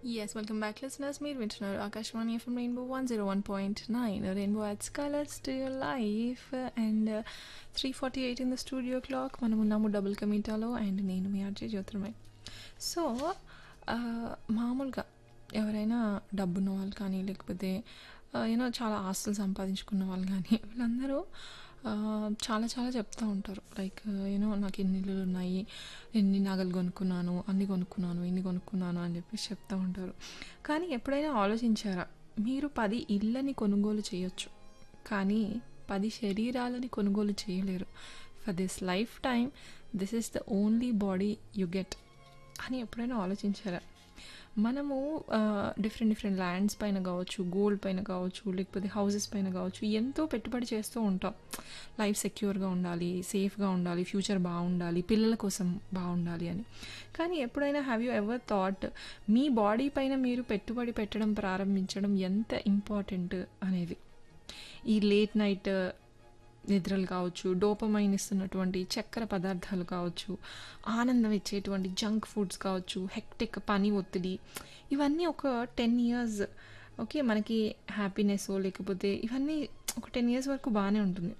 Yes, welcome back, listeners. మీరు వింటున్నారు Akashvani FM rainbow one zero one point nine rainbow adds colours to your life and three forty eight in the studio clock మనం ఉన్నాము double కమిటాలో and నేను మీ RJ Jyotirmay so మామూలుగా ఎవరైనా డబ్బున్న వాళ్ళు కానీ లేకపోతే యూనో చాలా ఆస్తులు సంపాదించుకున్న వాళ్ళు కానీ వీళ్ళందరూ ఆ, చాలా చాలా చెప్తూ ఉంటారు లైక్ యూనో నాకు ఎన్ని ఇల్లులు ఉన్నాయి ఎన్ని నగలు కొనుక్కున్నాను అన్ని కొనుక్కున్నాను ఇన్ని కొనుక్కున్నాను అని చెప్పేసి చెప్తూ ఉంటారు కానీ ఎప్పుడైనా ఆలోచించారా మీరు పది ఇళ్ళని కొనుగోలు చేయొచ్చు కానీ పది శరీరాలని కొనుగోలు చేయలేరు for this lifetime this is the only body you get అని ఎప్పుడైనా ఆలోచించారా మనము డిఫరెంట్ డిఫరెంట్ ల్యాండ్స్ పైన కావచ్చు గోల్డ్ పైన కావచ్చు లేకపోతే హౌసెస్ పైన కావచ్చు ఎంతో పెట్టుబడి చేస్తూ ఉంటాం లైఫ్ సెక్యూర్గా ఉండాలి సేఫ్గా ఉండాలి ఫ్యూచర్ బాగుండాలి పిల్లల కోసం బాగుండాలి అని కానీ ఎప్పుడైనా హ్యావ్ యూ ఎవర్ థాట్ మీ బాడీ పైన మీరు పెట్టుబడి పెట్టడం ప్రారంభించడం ఎంత ఇంపార్టెంట్ అనేది ఈ లేట్ నైట్ నిద్రలు కావచ్చు డోపమైన్ ఇస్తున్నటువంటి చక్కెర పదార్థాలు కావచ్చు ఆనందం ఇచ్చేటువంటి జంక్ ఫుడ్స్ కావచ్చు హెక్టిక్ పని ఒత్తిడి ఇవన్నీ ఒక టెన్ ఇయర్స్ ఓకే మనకి హ్యాపీనెస్ లేకపోతే ఇవన్నీ ఒక టెన్ ఇయర్స్ వరకు బాగానే ఉంటుంది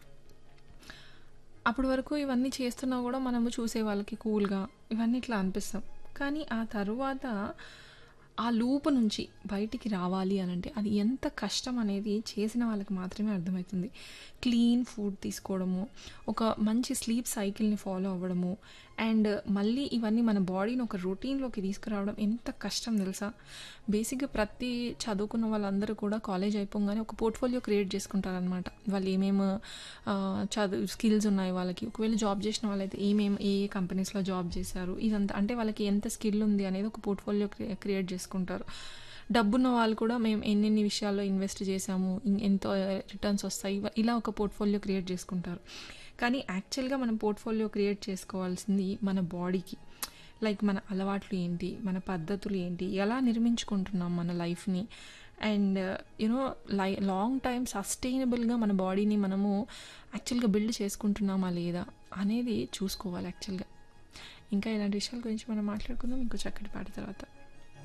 అప్పటి వరకు ఇవన్నీ చేస్తున్నా కూడా మనము చూసే వాళ్ళకి కూల్గా ఇవన్నీ ఇట్లా అనిపిస్తాం కానీ ఆ తరువాత ఆ లూప్ నుంచి బయటికి రావాలి అని అంటే అది ఎంత కష్టం అనేది చేసిన వాళ్ళకి మాత్రమే అర్థమవుతుంది క్లీన్ ఫుడ్ తీసుకోవడము ఒక మంచి స్లీప్ సైకిల్ని ఫాలో అవ్వడము అండ్ మళ్ళీ ఇవన్నీ మన బాడీని ఒక రొటీన్లోకి తీసుకురావడం ఎంత కష్టం తెలుసా బేసిక్గా ప్రతి చదువుకున్న వాళ్ళందరూ కూడా కాలేజ్ అయిపోగానే ఒక పోర్ట్ఫోలియో క్రియేట్ చేసుకుంటారనమాట వాళ్ళు ఏమేమి ఆ, చదువు స్కిల్స్ ఉన్నాయి వాళ్ళకి ఒకవేళ జాబ్ చేసిన వాళ్ళైతే ఏమేమి ఏ ఏ కంపెనీస్లో జాబ్ చేశారు ఇదంతా అంటే వాళ్ళకి ఎంత స్కిల్ ఉంది అనేది ఒక పోర్ట్ఫోలియో క్రియేట్ చేసుకుంటారు డబ్బున్న వాళ్ళు కూడా మేము ఎన్నెన్ని విషయాల్లో ఇన్వెస్ట్ చేసాము ఇన్- ఎంతో రిటర్న్స్ వస్తాయి ఇవ- ఇలా ఒక పోర్ట్ఫోలియో క్రియేట్ చేసుకుంటారు కానీ యాక్చువల్గా మనం పోర్ట్ఫోలియో క్రియేట్ చేసుకోవాల్సింది మన బాడీకి లైక్ మన అలవాట్లు ఏంటి మన పద్ధతులు ఏంటి ఎలా నిర్మించుకుంటున్నాం మన లైఫ్ని and you know lifelong time సస్టైనబుల్గా మన బాడీని మనము యాక్చువల్గా బిల్డ్ చేసుకుంటున్నామా లేదా అనేది చూసుకోవాలి యాక్చువల్గా ఇంకా ఇలాంటి విషయాల గురించి మనం మాట్లాడుకుందాం ఇంకో చక్కటి పాట తర్వాత